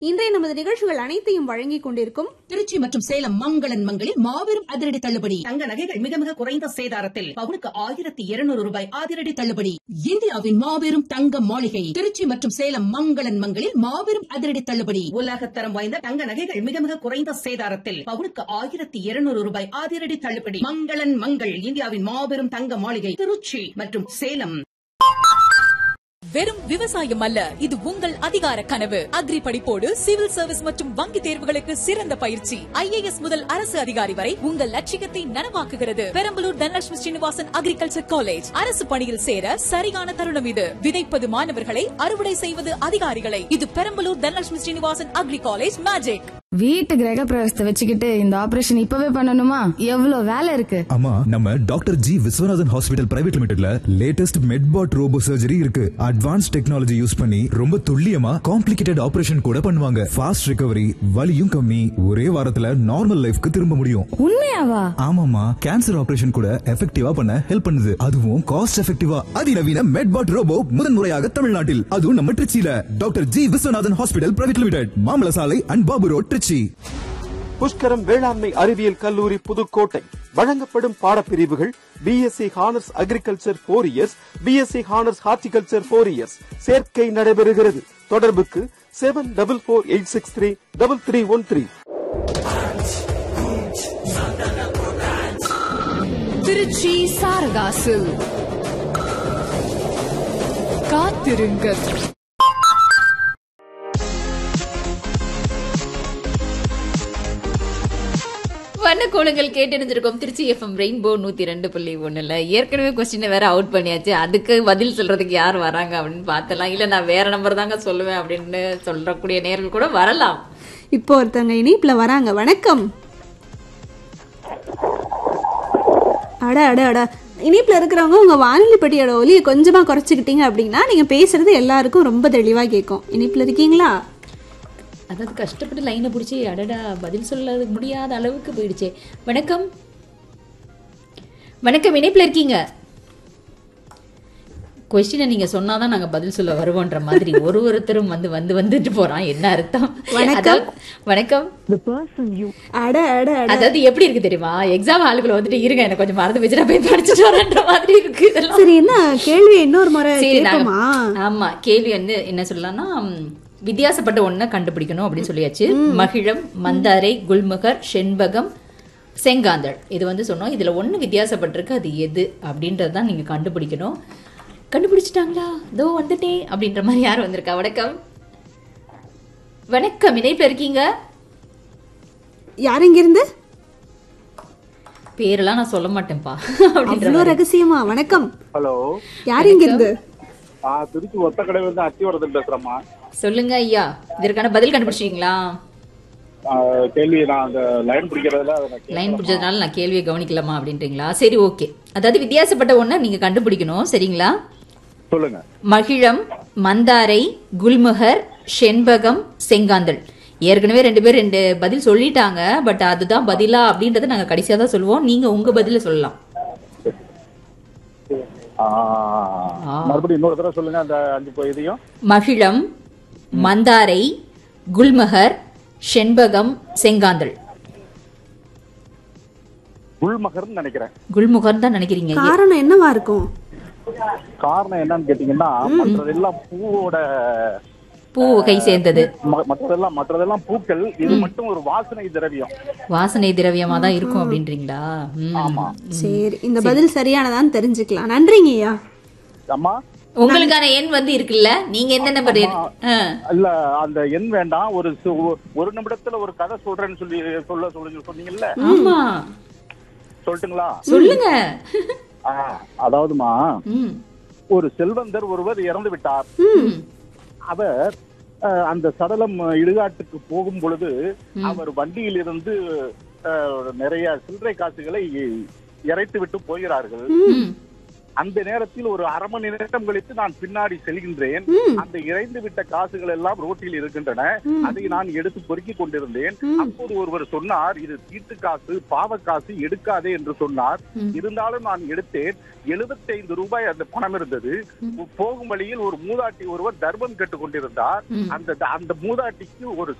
இன்றைய நமது நிகழ்ச்சிகள் அனைத்தையும் வழங்கிக் கொண்டிருக்கும் திருச்சி மற்றும் சேலம் மங்களன் மங்களில் மாபெரும் அதிரடி தள்ளுபடி தங்க நகைகள் மிக மிக குறைந்த சேதாரத்தில் பவுனுக்கு ஆயிரத்தி இருநூறு ரூபாய் அதிரடி தள்ளுபடி இந்தியாவின் மாபெரும் தங்க மாளிகை திருச்சி மற்றும் சேலம் மங்களன் மங்களில் மாபெரும் அதிரடி தள்ளுபடி உலகத்தரம் வாய்ந்த தங்க நகைகள் மிக மிக குறைந்த சேதாரத்தில் பவுனுக்கு ஆயிரத்தி இருநூறு ரூபாய் அதிரடி தள்ளுபடி மங்களன் மங்கள் இந்தியாவின் மாபெரும் தங்க மாளிகை திருச்சி மற்றும் சேலம் வெறும் விவசாயம் அல்ல இது உங்கள் அதிகார கனவு அக்ரி படிப்போடு சிவில் சர்வீஸ் மற்றும் வங்கி தேர்வுகளுக்கு சிறந்த பயிற்சி ஐஏஎஸ் முதல் அரசு அதிகாரி வரை உங்கள் லட்சியத்தை நனவாக்குகிறது பெரம்பலூர் தனலட்சுமி ஸ்ரீனிவாசன் அக்ரிகல்ச்சர் காலேஜ் அரசு பணியில் சேர சரியான தருணம் இது விதைப்பது மாணவர்களை அறுவடை செய்வது அதிகாரிகளை இது Perambalur Dhanalakshmi Srinivasan agri college magic வீட்டு கிரக பிரவேசத்தை வச்சுக்கிட்டு இந்த ஆபரேஷன் இப்பவே பண்ணணுமா எவ்வளவு வேலை இருக்கு ஆமா நம்ம doctor G Viswanathan hospital private லிமிடெட்ல லேட்டஸ்ட் மெட்பாட் ரோபோ சர்ஜரி இருக்கு அட்வான்ஸ் டெக்னாலஜி யூஸ் பண்ணி ரொம்ப துல்லியமா காம்ப்ளிகேட்டட் ஆபரேஷன் கூட பண்ணுவாங்க ஃபாஸ்ட் ரிகவரி வலியும் கம்மி ஒரே வாரத்துல நார்மல் லைஃப்க்கு திரும்ப முடியும் உண்மையாவா ஆமாமா கேன்சர் ஆபரேஷன் கூட எஃபெக்டிவா பண்ண ஹெல்ப் பண்ணுது அதுவும் காஸ்ட் எஃபெக்டிவா அதிநவீன மெட்பாட் ரோபோ முதன்முறையாக தமிழ்நாட்டில் அதுவும் நம்ம திருச்சியில doctor G Viswanathan hospital private limited மாமல சாலை அண்ட் பாபு ரோட் திருச்சி புஷ்கரம் வேளாண்மை அறிவியல் கல்லூரி புதுக்கோட்டை வழங்கப்படும் பாடப்பிரிவுகள் BSc honours agriculture four years BSc honours horticulture four years சேர்க்கை நடைபெறுகிறது தொடர்புக்கு seven double four eight six three double three one three Trichy சாரதாசு காத்திருங்கள் வண்ணக்கோலங்கள் கேட்டறிஞ்சிருக்கோம் திருச்சி எஃப்எம் ரெயின்போ நூத்தி ரெண்டு புள்ளி ஒண்ணுல ஏற்கனவே கொஸ்டினை வேற அவுட் பண்ணியாச்சு அதுக்கு பதில் சொல்றதுக்கு யார் வராங்க அப்படின்னு பார்த்தலாம் இல்ல நான் வேற நம்பர் தாங்க சொல்லுவேன் அப்படின்னு சொல்லக்கூடிய நேர்கள் கூட வரலாம் இப்போ ஒருத்தவங்க இணைப்புல வராங்க வணக்கம் அட அட அட இணைப்புல இருக்கிறவங்க உங்க வானொலி பெட்டியோட ஒலியை கொஞ்சமா குறைச்சிக்கிட்டீங்க அப்படின்னா நீங்க பேசுறது எல்லாருக்கும் ரொம்ப தெளிவா கேட்கும் இணைப்புல இருக்கீங்களா அதாவது கஷ்டப்பட்டு லைனை பிடிச்சி அடடா பதில் சொல்ல முடியாத அளவுக்கு போயிடுச்சே வணக்கம் வணக்கம் இணைப்புல இருக்கீங்க கொஸ்டினை நீங்க சொன்னாதான் நாங்க பதில் சொல்ல வருவோன்ற மாதிரி ஒரு ஒருத்தரும் வந்து வந்து வந்துட்டு போறான் என்ன அர்த்தம் வணக்கம். அதாவது- வணக்கம் அட அட அட அதாவது எப்படி இருக்கு தெரியுமா எக்ஸாம் ஹாலுக்குள்ள வந்துட்டு இருங்க எனக்கு கொஞ்சம் மறந்து வச்சு நான் போய் படிச்சுட்டு வரேன்ற மாதிரி இருக்கு இதெல்லாம் சரி என்ன கேள்வி இன்னொரு முறை சரி நாங்க- கேட்போமா ஆமா கேள்வி வந்து என்ன சொல்லலாம்னா ம், வித்தியாசப்பட்ட ஒண்ண கண்டுபிடிக்கணும் அப்படின்னு சொல்லியாச்சு மகிழம் மந்தாரை குல்முகர் செண்பகம் செங்காந்தள் இது வந்து சொன்னோம் இதுல ஒண்ணு வித்தியாசப்பட்டிருக்கு அது எது அப்படின்றது தான் நீங்க கண்டுபிடிக்கணும் கண்டுபிடிச்சிட்டாங்களா இதோ வந்துட்டேன் அப்படின்ற மாதிரி யார் வந்திருக்கா வணக்கம் வணக்கம் இணைப்புல இருக்கீங்க யார் இங்க இருந்து பேரெல்லாம் நான் சொல்ல மாட்டேன்ப்பா அப்படின்ற அவ்வளோ ரகசியமா வணக்கம் ஹலோ யார் இங்க இருந்து ஆ திருச்சி ஒத்தக்கடை வந்து அத்திவரதன் பேசுறேம்மா சொல்லுங்க ஐயா இதற்கான பதில் கண்டுபிடிச்சிங்களா ஆ, கேள்வி நான் அந்த லைன் பிடிக்கிறதுல அதை நான் கேட்கல. லைன் பிடிச்சதுனால நான் கேள்வியை கவனிக்கலாமா அப்படின்றீங்களா சரி ஓகே அதாவது வித்தியாசப்பட்ட ஒண்ண நீங்க கண்டுபிடிக்கணும் சரிங்களா சொல்லுங்க மகிழம் மந்தாரை குல்முகர் செண்பகம் செங்காந்தள் ஏற்கனவே ரெண்டு பேர் ரெண்டு பதில் சொல்லிட்டாங்க பட் அதுதான் பதிலா அப்படின்றத நாங்க கடைசியா தான் சொல்லுவோம் நீங்க உங்க பதில சொல்லலாம் ஆ, மறுபடியும் இன்னொரு தடவை சொல்லுங்க அந்த அஞ்சு போ- இதையும் மகிழம் மந்தாரை குல்மகர் செண்பகம் செங்காந்தள் குல்மகர்னு நினைக்கிறேன் குல்முகர் தான் நினைக்கிறீங்க காரணம் என்னவா இருக்கும் காரணம் என்னன்னு கேட்டீங்கன்னா மற்றதெல்லாம் பூவோட பூ கை சேர்ந்தது ம- மற்றதெல்லாம் மற்றதெல்லாம் பூக்கள் இது மட்டும் ஒரு வாசனை திரவியம் வாசனை திரவியமா தான் இருக்கும் அப்படின்றீங்களா ம். ஆமா சரி இந்த பதில் சரியானதான்னு தெரிஞ்சுக்கலாம் நன்றிங்க ஐயா அம்மா உங்களுக்கான எண் வந்து இருக்குல்ல நீங்க எந்த நம்பர் இல்ல அந்த எண் வேண்டாம் ஒரு சு- ஒரு நிமிடத்துல ஒரு கதை சொல்றேன்னு சொல்லி சொல்ல சொல்லுங்க சொன்னீங்கல்ல ஆமா சொல்லட்டுங்களா சொல்லுங்க ஆ, அதாவதுமா ம். ஒரு செல்வந்தர் ஒருவர் இறந்து விட்டார் ம். அவர் அஹ், அந்த சடலம் இடுகாட்டுக்கு போகும் பொழுது அவர் வண்டியில் இருந்து அஹ், நிறைய சில்லறை காசுகளை இறைத்து விட்டு போகிறார்கள் ம். அந்த நேரத்தில் ஒரு அரை மணி நேரம் கழித்து நான் பின்னாடி செல்கின்றேன் அந்த இறைந்து விட்ட காசுகள் எல்லாம் ரோட்டில் இருக்கின்றன அதை நான் எடுத்து பொறுக்கிக் கொண்டிருந்தேன் அப்போது ஒருவர் சொன்னார் இது தீட்டு காசு பாவ காசு எடுக்காதே என்று சொன்னார் இருந்தாலும் நான் எடுத்தேன் 75 ரூபாய் அந்த பணம் இருந்தது போகும் வழியில் ஒரு மூதாட்டி ஒருவர் தர்மம் கேட்டுக் கொண்டிருந்தார் அந்த அந்த மூதாட்டிக்கு ஒரு